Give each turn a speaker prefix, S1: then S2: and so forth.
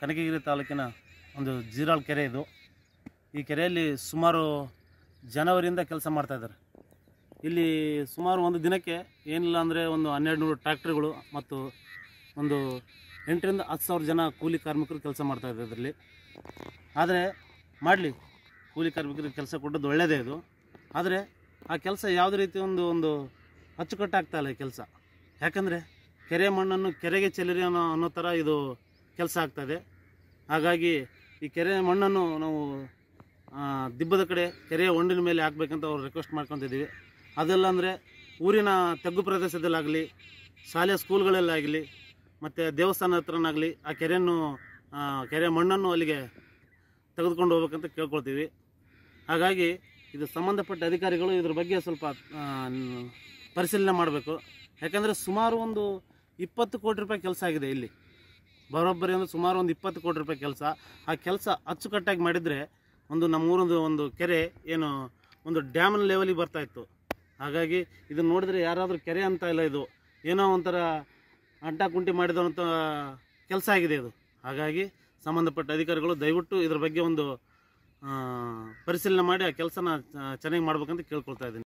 S1: ಕನಕಗಿರಿ ತಾಲೂಕಿನ ಒಂದು ಜೀರಾಳ್ ಕೆರೆ ಇದು ಈ ಕೆರೆಯಲ್ಲಿ ಸುಮಾರು ಜನವರಿಯಿಂದ ಕೆಲಸ ಮಾಡ್ತಾ ಇದ್ದಾರೆ ಇಲ್ಲಿ ಸುಮಾರು ಒಂದು ದಿನಕ್ಕೆ ಏನಿಲ್ಲ ಅಂದರೆ ಒಂದು ಹನ್ನೆರಡು ನೂರು ಟ್ರ್ಯಾಕ್ಟ್ರಿಗಳು ಮತ್ತು ಒಂದು ಎಂಟರಿಂದ ಹತ್ತು ಸಾವಿರ ಜನ ಕೂಲಿ ಕಾರ್ಮಿಕರು ಕೆಲಸ ಮಾಡ್ತಾ ಇದ್ದಾರೆ ಇದರಲ್ಲಿ ಆದರೆ ಮಾಡಲಿ ಕೂಲಿ ಕಾರ್ಮಿಕರಿಗೆ ಕೆಲಸ ಕೊಟ್ಟದ್ದು ಒಳ್ಳೆಯದೇ ಇದು ಆದರೆ ಆ ಕೆಲಸ ಯಾವುದೇ ರೀತಿ ಒಂದು ಒಂದು ಅಚ್ಚುಕಟ್ಟಾಗ್ತಾ ಇಲ್ಲ ಈ ಕೆಲಸ ಯಾಕಂದರೆ ಕೆರೆ ಮಣ್ಣನ್ನು ಕೆರೆಗೆ ಚೆಲ್ಲಿರಿ ಅನ್ನೋ ಅನ್ನೋ ಥರ ಇದು ಕೆಲಸ ಆಗ್ತಾಯಿದೆ ಹಾಗಾಗಿ ಈ ಕೆರೆ ಮಣ್ಣನ್ನು ನಾವು ಆ, ದಿಬ್ಬದ ಕಡೆ ಕೆರೆಯ ಹೊಂಡಿನ ಮೇಲೆ ಹಾಕ್ಬೇಕಂತ ಅವ್ರು ರಿಕ್ವೆಸ್ಟ್ ಮಾಡ್ಕೊತಿದ್ದೀವಿ ಅದೆಲ್ಲ ಅಂದರೆ ಊರಿನ ತಗ್ಗು ಪ್ರದೇಶದಲ್ಲಾಗಲಿ ಶಾಲೆಯ ಸ್ಕೂಲ್ಗಳಲ್ಲಾಗಲಿ ಮತ್ತು ದೇವಸ್ಥಾನ ಹತ್ರನಾಗಲಿ ಆ ಕೆರೆಯನ್ನು ಆ, ಕೆರೆಯ ಮಣ್ಣನ್ನು ಅಲ್ಲಿಗೆ ತೆಗೆದುಕೊಂಡು ಹೋಗ್ಬೇಕಂತ ಕೇಳ್ಕೊಳ್ತೀವಿ ಹಾಗಾಗಿ ಇದು ಸಂಬಂಧಪಟ್ಟ ಅಧಿಕಾರಿಗಳು ಇದ್ರ ಬಗ್ಗೆ ಸ್ವಲ್ಪ ಆ, ನ್- ಪರಿಶೀಲನೆ ಮಾಡಬೇಕು ಯಾಕಂದರೆ ಸುಮಾರು ಒಂದು ಇಪ್ಪತ್ತು ಕೋಟಿ ರೂಪಾಯಿ ಕೆಲಸ ಆಗಿದೆ ಇಲ್ಲಿ ಬರೋಬ್ಬರಿ ಅಂದರೆ ಸುಮಾರು ಒಂದು ಇಪ್ಪತ್ತು ಕೋಟಿ ರೂಪಾಯಿ ಕೆಲಸ ಆ ಕೆಲಸ ಅಚ್ಚುಕಟ್ಟಾಗಿ ಮಾಡಿದರೆ ಒಂದು ನಮ್ಮೂರೊಂದು ಒಂದು ಕೆರೆ ಏನು ಒಂದು ಡ್ಯಾಮ್ನ ಲೆವೆಲಿಗೆ ಬರ್ತಾ ಇತ್ತು ಹಾಗಾಗಿ ಇದನ್ನು ನೋಡಿದರೆ ಯಾರಾದರೂ ಕೆರೆ ಅಂತ ಇಲ್ಲ ಇದು ಏನೋ ಒಂಥರ ಅಡ್ಡ ಕುಂಟಿ ಮಾಡಿದಂಥ ಕೆಲಸ ಆಗಿದೆ ಇದು ಹಾಗಾಗಿ ಸಂಬಂಧಪಟ್ಟ ಅಧಿಕಾರಿಗಳು ದಯವಿಟ್ಟು ಇದ್ರ ಬಗ್ಗೆ ಒಂದು ಆ, ಪರಿಶೀಲನೆ ಮಾಡಿ ಆ ಕೆಲಸನ ಚೆನ್ನಾಗಿ ಮಾಡ್ಬೇಕಂತ ಕೇಳ್ಕೊಳ್ತಾ ಇದ್ದೀನಿ